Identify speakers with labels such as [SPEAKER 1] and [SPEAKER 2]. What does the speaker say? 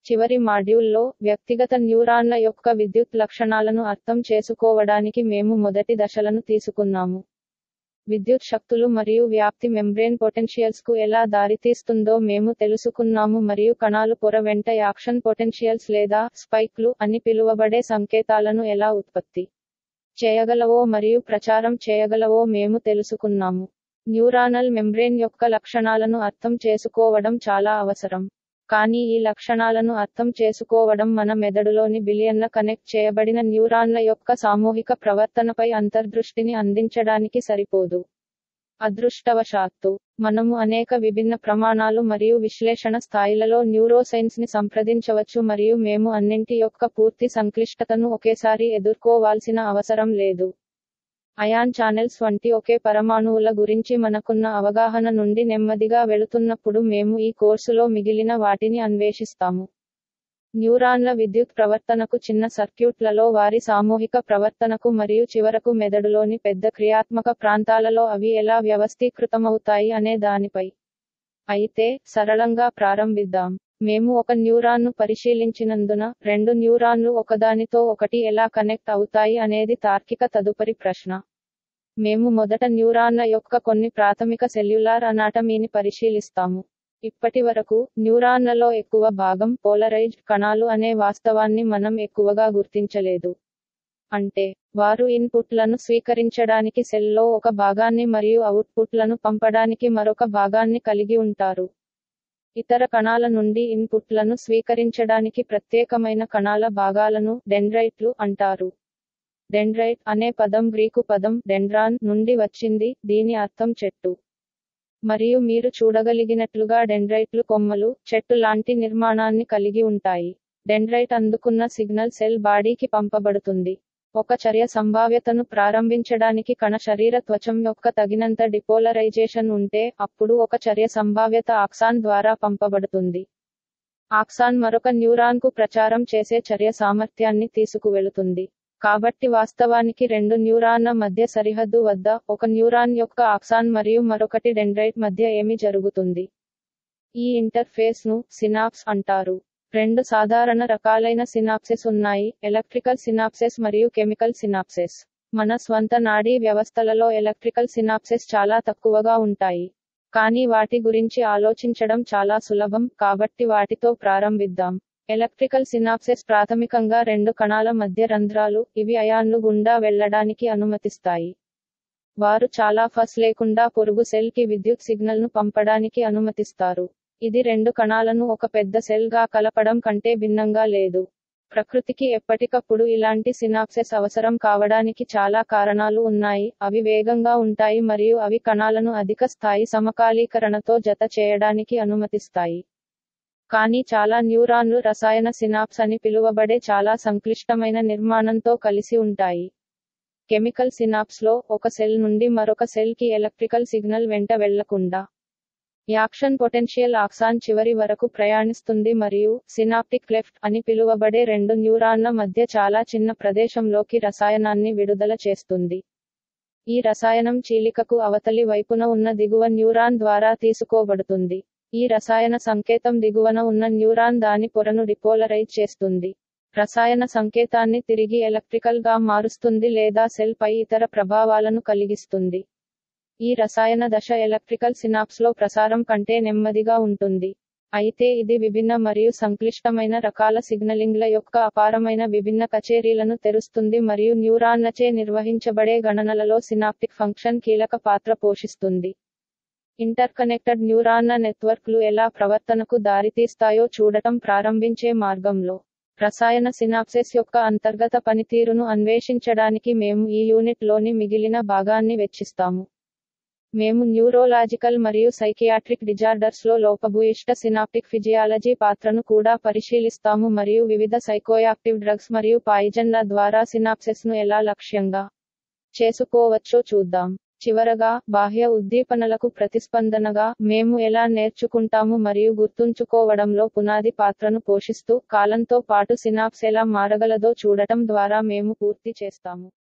[SPEAKER 1] చివరి మాడ్యూల్లో వ్యక్తిగత న్యూరాన్ల యొక్క విద్యుత్ లక్షణాలను అర్థం చేసుకోవడానికి మేము మొదటి దశలను తీసుకున్నాము విద్యుత్ శక్తులు మరియు వ్యాప్తి మెంబ్రేన్ పొటెన్షియల్స్ కు ఎలా దారితీస్తుందో మేము తెలుసుకున్నాము మరియు కణాలు పొర వెంట యాక్షన్ పొటెన్షియల్స్ లేదా స్పైక్లు అని పిలువబడే సంకేతాలను ఎలా ఉత్పత్తి చేయగలవో మరియు ప్రచారం చేయగలవో మేము తెలుసుకున్నాము న్యూరానల్ మెంబ్రేన్ యొక్క లక్షణాలను అర్థం చేసుకోవడం చాలా అవసరం కానీ ఈ లక్షణాలను అర్థం చేసుకోవడం మన మెదడులోని బిలియన్ల కనెక్ట్ చేయబడిన న్యూరాన్ల యొక్క సామూహిక ప్రవర్తనపై అంతర్దృష్టిని అందించడానికి సరిపోదు అదృష్టవశాత్తు మనము అనేక విభిన్న ప్రమాణాలు మరియు విశ్లేషణ స్థాయిలలో న్యూరోసైన్స్ ని సంప్రదించవచ్చు మరియు మేము అన్నింటి యొక్క పూర్తి సంక్లిష్టతను ఒకేసారి ఎదుర్కోవాల్సిన అవసరం లేదు అయాన్ ఛానెల్స్ వంటి ఒకే పరమాణువుల గురించి మనకున్న అవగాహన నుండి నెమ్మదిగా వెళుతున్నప్పుడు మేము ఈ కోర్సులో మిగిలిన వాటిని అన్వేషిస్తాము న్యూరాన్ల విద్యుత్ ప్రవర్తనకు చిన్న సర్క్యూట్లలో వారి సామూహిక ప్రవర్తనకు మరియు చివరకు మెదడులోని పెద్ద క్రియాత్మక ప్రాంతాలలో అవి ఎలా వ్యవస్థీకృతమవుతాయి అనే దానిపై అయితే సరళంగా ప్రారంభిద్దాం మేము ఒక న్యూరాన్ను పరిశీలించినందున రెండు న్యూరాన్లు ఒకదానితో ఒకటి ఎలా కనెక్ట్ అవుతాయి అనేది తార్కిక తదుపరి ప్రశ్న మేము మొదట న్యూరాన్ల యొక్క కొన్ని ప్రాథమిక సెల్యులార్ అనాటమీని పరిశీలిస్తాము ఇప్పటి వరకు న్యూరాన్లలో ఎక్కువ భాగం పోలరైజ్డ్ కణాలు అనే వాస్తవాన్ని మనం ఎక్కువగా గుర్తించలేదు అంటే వారు ఇన్పుట్లను స్వీకరించడానికి సెల్లో ఒక భాగాన్ని మరియు అవుట్పుట్లను పంపడానికి మరొక భాగాన్ని కలిగి ఉంటారు ఇతర కణాల నుండి ఇన్పుట్లను స్వీకరించడానికి ప్రత్యేకమైన కణాల భాగాలను డెండ్రైట్లు అంటారు డెండ్రైట్ అనే పదం గ్రీకు పదం డెండ్రాన్ నుండి వచ్చింది దీని అర్థం చెట్టు మరియు మీరు చూడగలిగినట్లుగా డెండ్రైట్లు కొమ్మలు చెట్టు లాంటి నిర్మాణాన్ని కలిగి ఉంటాయి డెండ్రైట్ అందుకున్న సిగ్నల్ సెల్ బాడీకి పంపబడుతుంది ఒక చర్య సంభావ్యతను ప్రారంభించడానికి కణ శరీర త్వచం యొక్క తగినంత డిపోలరైజేషన్ ఉంటే అప్పుడు ఒక చర్య సంభావ్యత ఆక్సాన్ ద్వారా పంపబడుతుంది ఆక్సాన్ మరొక న్యూరాన్ కు ప్రచారం చేసే చర్య సామర్థ్యాన్ని తీసుకువెళుతుంది కాబట్టి వాస్తవానికి రెండు న్యూరాన్ల మధ్య సరిహద్దు వద్ద ఒక న్యూరాన్ యొక్క ఆక్సాన్ మరియు మరొకటి డెండ్రైట్ మధ్య ఏమి జరుగుతుంది ఈ ఇంటర్ఫేస్ ను సినాప్స్ అంటారు రెండు సాధారణ రకాలైన సినాప్సెస్ ఉన్నాయి ఎలక్ట్రికల్ సినాప్సెస్ మరియు కెమికల్ సినాప్సెస్ మన స్వంత నాడీ వ్యవస్థలలో ఎలక్ట్రికల్ సినాప్సెస్ చాలా తక్కువగా ఉంటాయి కానీ వాటి గురించి ఆలోచించడం చాలా సులభం కాబట్టి వాటితో ప్రారంభిద్దాం ఎలక్ట్రికల్ సినాప్సెస్ ప్రాథమికంగా రెండు కణాల మధ్య రంధ్రాలు ఇవి అయాన్లు గుండా వెళ్లడానికి అనుమతిస్తాయి వారు చాలా ఫస్ లేకుండా పొరుగు సెల్ కి విద్యుత్ సిగ్నల్ ను పంపడానికి అనుమతిస్తారు ఇది రెండు కణాలను ఒక పెద్ద సెల్ గా కలపడం కంటే భిన్నంగా లేదు ప్రకృతికి ఎప్పటికప్పుడు ఇలాంటి సినాప్సెస్ అవసరం కావడానికి చాలా కారణాలు ఉన్నాయి అవి వేగంగా ఉంటాయి మరియు అవి కణాలను అధిక స్థాయి సమకాలీకరణతో జత చేయడానికి అనుమతిస్తాయి కానీ చాలా న్యూరాన్లు రసాయన సినాప్స్ అని పిలువబడే చాలా సంక్లిష్టమైన నిర్మాణంతో కలిసి ఉంటాయి కెమికల్ సినాప్స్ లో ఒక సెల్ నుండి మరొక సెల్ కి ఎలక్ట్రికల్ సిగ్నల్ వెంట వెళ్లకుండా యాక్షన్ పొటెన్షియల్ ఆక్సాన్ చివరి వరకు ప్రయాణిస్తుంది మరియు సినాప్టిక్ క్లెఫ్ట్ అని పిలువబడే రెండు న్యూరాన్ల మధ్య చాలా చిన్న ప్రదేశంలోకి రసాయనాన్ని విడుదల చేస్తుంది ఈ రసాయనం చీలికకు అవతలి వైపున ఉన్న దిగువ న్యూరాన్ ద్వారా తీసుకోబడుతుంది ఈ రసాయన సంకేతం దిగువన ఉన్న న్యూరాన్ దాని పొరను డిపోలరైజ్ చేస్తుంది రసాయన సంకేతాన్ని తిరిగి ఎలక్ట్రికల్ గా మారుస్తుంది లేదా సెల్ పై ఇతర ప్రభావాలను కలిగిస్తుంది ఈ రసాయన దశ ఎలక్ట్రికల్ సినాప్స్ లో ప్రసారం కంటే నెమ్మదిగా ఉంటుంది అయితే ఇది విభిన్న మరియు సంక్లిష్టమైన రకాల సిగ్నలింగ్ల యొక్క అపారమైన విభిన్న కచేరీలను తెరుస్తుంది మరియు న్యూరాన్లచే నిర్వహించబడే గణనలలో సినాప్టిక్ ఫంక్షన్ కీలక పాత్ర పోషిస్తుంది ఇంటర్కనెక్టెడ్ న్యూరాన్ల నెట్వర్క్లు ఎలా ప్రవర్తనకు దారితీస్తాయో చూడటం ప్రారంభించే మార్గంలో రసాయన సినాప్సెస్ యొక్క అంతర్గత పనితీరును అన్వేషించడానికి మేము ఈ యూనిట్లోని మిగిలిన భాగాన్ని వెచ్చిస్తాము మేము న్యూరోలాజికల్ మరియు సైకియాట్రిక్ డిజార్డర్స్ లో లోపభూయిష్ట సినాప్టిక్ ఫిజియాలజీ పాత్రను కూడా పరిశీలిస్తాము మరియు వివిధ సైకోయాక్టివ్ డ్రగ్స్ మరియు పాయిజన్ల ద్వారా సినాప్సెస్ ను ఎలా లక్ష్యంగా చేసుకోవచ్చో చూద్దాం చివరగా బాహ్య ఉద్దీపనలకు ప్రతిస్పందనగా మేము ఎలా నేర్చుకుంటాము మరియు గుర్తుంచుకోవడంలో పునాది పాత్రను పోషిస్తూ కాలంతో పాటు సినాప్స్ ఎలా మారగలదో చూడటం ద్వారా మేము పూర్తి చేస్తాము